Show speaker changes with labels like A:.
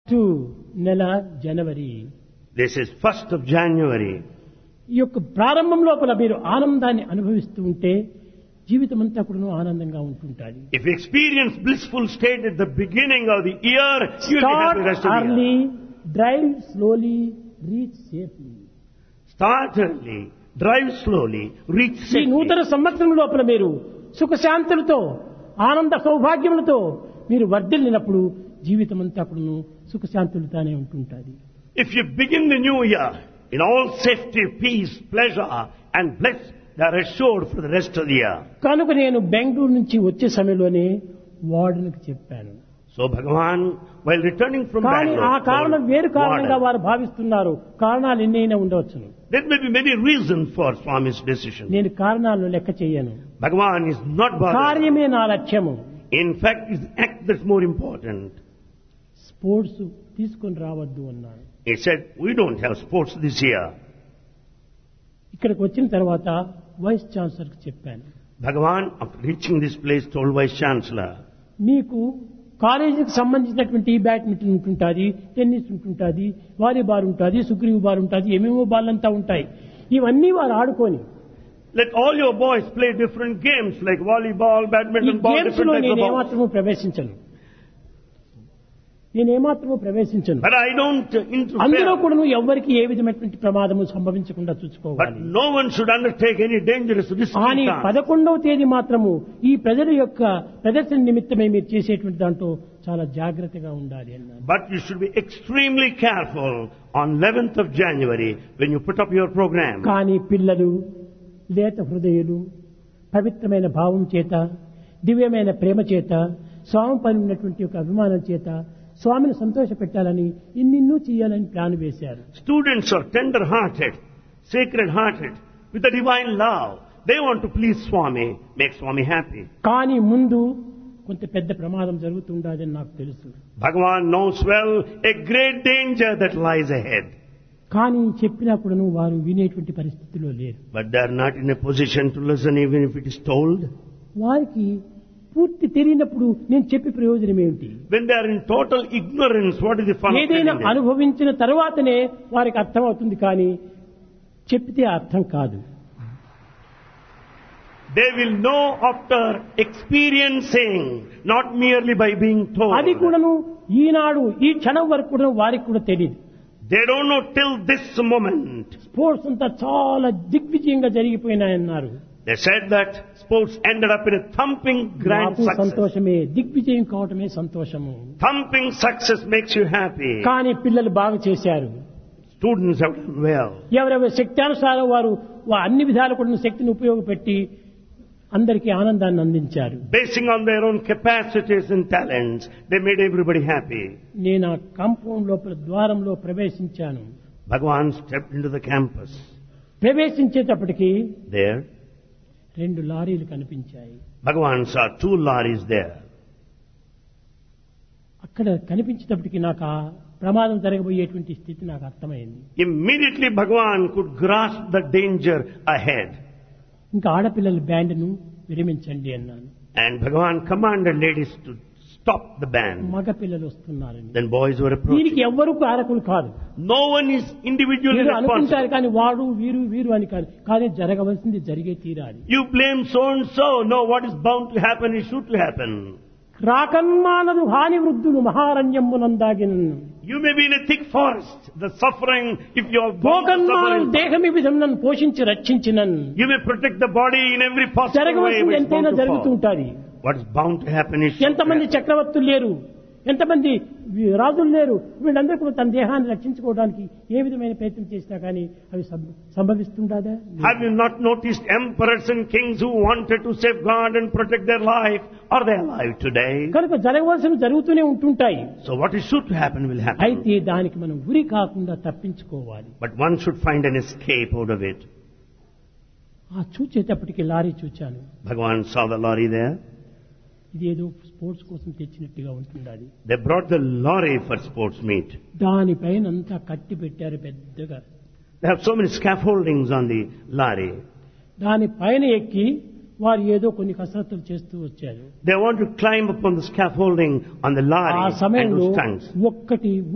A: To నెల జనవరి
B: This is 1st of January.
A: ఈ యొక్క ప్రారంభం లోపల మీరు ఆనందాన్ని అనుభవిస్తూ ఉంటే జీవితం అంతా కూడా ఆనందంగా ఉంటుంటాది
B: If you experience blissful state at the beginning of the year, you will be
A: start
B: happy rest of the year.
A: Early drive slowly reach safely
B: Start early, drive slowly, reach
A: ఈ
B: safely.
A: నూతన సంవత్సరం లోపల మీరు సుఖశాంతులతో ఆనంద సౌభాగ్యములతో మీరు వర్ధిల్లినప్పుడు జీవితం అంతా కూడా సుఖశాంతులతోనే ఉంటుంటుంది
B: If you begin the new year in all safety, peace, pleasure and bliss, they are assured for the rest of the year.
A: కనుక నేను బెంగళూరు నుంచి వచ్చే సమయంలోనే వార్డునికి చెప్పాను
B: So Bhagavan, while returning from
A: కానీ ఆ
B: Bangalore,
A: కారణం
B: told
A: వేరు కారణంగా
B: warden,
A: వారు భావిస్తున్నారు కారణాలు ఎన్నైనా ఉండవచ్చును
B: there may be many reasons for Swami's decision.
A: నేను కారణాలను లెక్క చెయ్యను
B: Bhagavan is not bothered.
A: కార్యమే నా లక్ష్యము
B: In fact, it's the act that's more important.
A: Sports తీసుకొని రావద్దు అన్నాను
B: He said, we don't have sports this year.
A: ఇక్కడికి వచ్చిన తర్వాత వైస్ ఛాన్సలర్కి చెప్పాను
B: Bhagavan, after reaching this place, told Vice Chancellor,
A: మీకు కాలేజీకి సంబంధించినటువంటి బ్యాడ్మింటన్ ఉంటుంటుంది టెన్నిస్ ఉంటుంటుంది వాలీబాల్ ఉంటుంది సుగ్రీవ్ బాల్ ఉంటుంది ఏమేమో బాల్ అంతా ఉంటాయి ఇవన్నీ వారు ఆడుకొని
B: let all your boys play different games like volleyball,
A: ఈ
B: badminton, ball,
A: గేమ్స్
B: different
A: లో
B: types
A: నేను
B: of balls.
A: ఏమాత్రము ప్రవేశించను నేను ఏమాత్రము ప్రవేశించను
B: But I don't uh,
A: అందులో
B: interfere.
A: కూడా ఎవరికి ఏ విధమైనటువంటి ప్రమాదము సంభవించకుండా
B: But
A: చూసుకోవాలి
B: no one should undertake any dangerous risky
A: కానీ
B: task.
A: పదకొండవ తేదీ మాత్రము ఈ ప్రజల యొక్క ప్రదర్శన నిమిత్తమై మీరు చేసేటువంటి దాంట్లో చాలా జాగ్రత్తగా ఉండాలి అన్నారు
B: But you should be extremely careful on 11th of January when you put up your program.
A: కానీ పిల్లలు లేత హృదయులు పవిత్రమైన భావం చేత దివ్యమైన ప్రేమ చేత స్వామి పని ఉన్నటువంటి ఒక అభిమానం చేత స్వామిని సంతోష పెట్టాలని ఇన్నిన్నూ చేయాలని ప్లాన్ వేశారు
B: Students are tender-hearted, sacred-hearted, with a divine love. They want to please Swami, make Swami happy.
A: కానీ ముందు కొంత పెద్ద ప్రమాదం జరుగుతుండదని నాకు తెలుసు
B: Bhagavan knows well a great danger that lies ahead.
A: కానీ చెప్పినప్పుడును వారు వినేటువంటి పరిస్థితిలో లేరు
B: But they are not in a position to listen even if it is told.
A: వారికి పూర్తి తెలియనప్పుడు నేను చెప్పే ప్రయోజనం ఏమిటి
B: When they are in total ignorance, what is the fun of
A: ఏదైనా
B: telling them?
A: అనుభవించిన తరువాతనే వారికి అర్థమవుతుంది కానీ చెప్తే అర్థం కాదు
B: They will know after experiencing, not merely by being told.
A: అది కూడాను ఈనాడు ఈ క్షణం వరకు కూడా వారికి కూడా తెలియదు
B: They don't know till this moment.
A: Sports అంతా చాలా దిగ్విజయంగా జరిగిపోయినాయన్నారు
B: They said that sports ended up in a thumping grand
A: నాకు
B: success.
A: సంతోషమే దిగ్విజయం కావటమే సంతోషము
B: Thumping success makes you happy.
A: కానీ పిల్లలు బాగా చేశారు
B: Students have done well.
A: ఎవరెవరి శక్త్యానుసారం వారు వా- అన్ని విధాలు కూడా శక్తిని ఉపయోగపెట్టి అందరికీ ఆనందాన్ని అందించారు
B: Basing on their own capacities and talents, they made everybody happy.
A: నేను ఆ కాంపౌండ్ లోపల ద్వారంలో ప్రవేశించాను
B: Bhagavan stepped into the campus.
A: ప్రవేశించేటప్పటికి
B: There,
A: రెండు లారీలు కనిపించాయి
B: Bhagavan saw two lorries there.
A: అక్కడ కనిపించేటప్పటికి నాకు ఆ ప్రమాదం జరగబోయేటువంటి స్థితి నాకు అర్థమైంది
B: Immediately Bhagavan could grasp the danger ahead.
A: ఇంకా ఆడపిల్లల బ్యాండ్ను విరమించండి అన్నాను
B: And Bhagavan commanded ladies to stop the band.
A: మగ పిల్లలు వస్తున్నారని
B: Then boys were
A: దీనికి
B: approaching.
A: ఎవ్వరూ కారకులు కాదు
B: No one is individually
A: మీరు అనుకుంటారు
B: responsible.
A: కానీ వాడు వీరు వీరు అని కాదు కానీ జరగవలసింది జరిగే తీరాలి
B: You blame so and so. No, what is bound to happen is sure to happen.
A: రాకన్మానదు హాని వృద్ధులు మహారణ్యమునందాగిన
B: You may be in a thick forest, the suffering, if you are bound to
A: భోగన్మానం
B: suffer,
A: దేహం ఈ విధం నన్ను పోషించి రక్షించినన్
B: you may protect the body in every possible way,
A: జరగవలసింది
B: but it's
A: ఎంతైనా
B: bound to
A: జరుగుతూ
B: fall.
A: ఉంటుంది
B: What is bound to happen is sure to
A: ఎంతమంది
B: happen.
A: చక్రవర్తులు లేరు ఎంతమంది రాజులు లేరు వీళ్ళందరూ కూడా తన దేహాన్ని రక్షించుకోవడానికి ఏ విధమైన ప్రయత్నం చేసినా కానీ అవి సంభ- సంభవిస్తుండదా
B: Have you not noticed emperors and kings who wanted to safeguard and protect their life? Are they alive today?
A: కనుక జరగవలసిన జరుగుతూనే ఉంటుంటాయి
B: So what is sure to happen will happen.
A: అయితే దానికి మనం ఉరి కాకుండా తప్పించుకోవాలి
B: But one should find an escape out of it.
A: ఆ చూచేటప్పటికి లారీ చూచాను
B: Bhagavan saw the lorry there.
A: ఇది ఏదో స్పోర్ట్స్ కోసం తెచ్చినట్టుగా ఉంటుండాలి
B: They brought the lorry for sports meet.
A: దానిపైన అంతా కట్టి పెట్టారు పెద్దగా
B: They have so many scaffoldings on the lorry.
A: దాని పైన ఎక్కి వారు ఏదో కొన్ని కసరత్తులు చేస్తూ వచ్చారు
B: They want to climb upon the scaffolding on the
A: ఆ
B: lorry and
A: సమయంలో
B: do stunts.
A: ఒక్కటి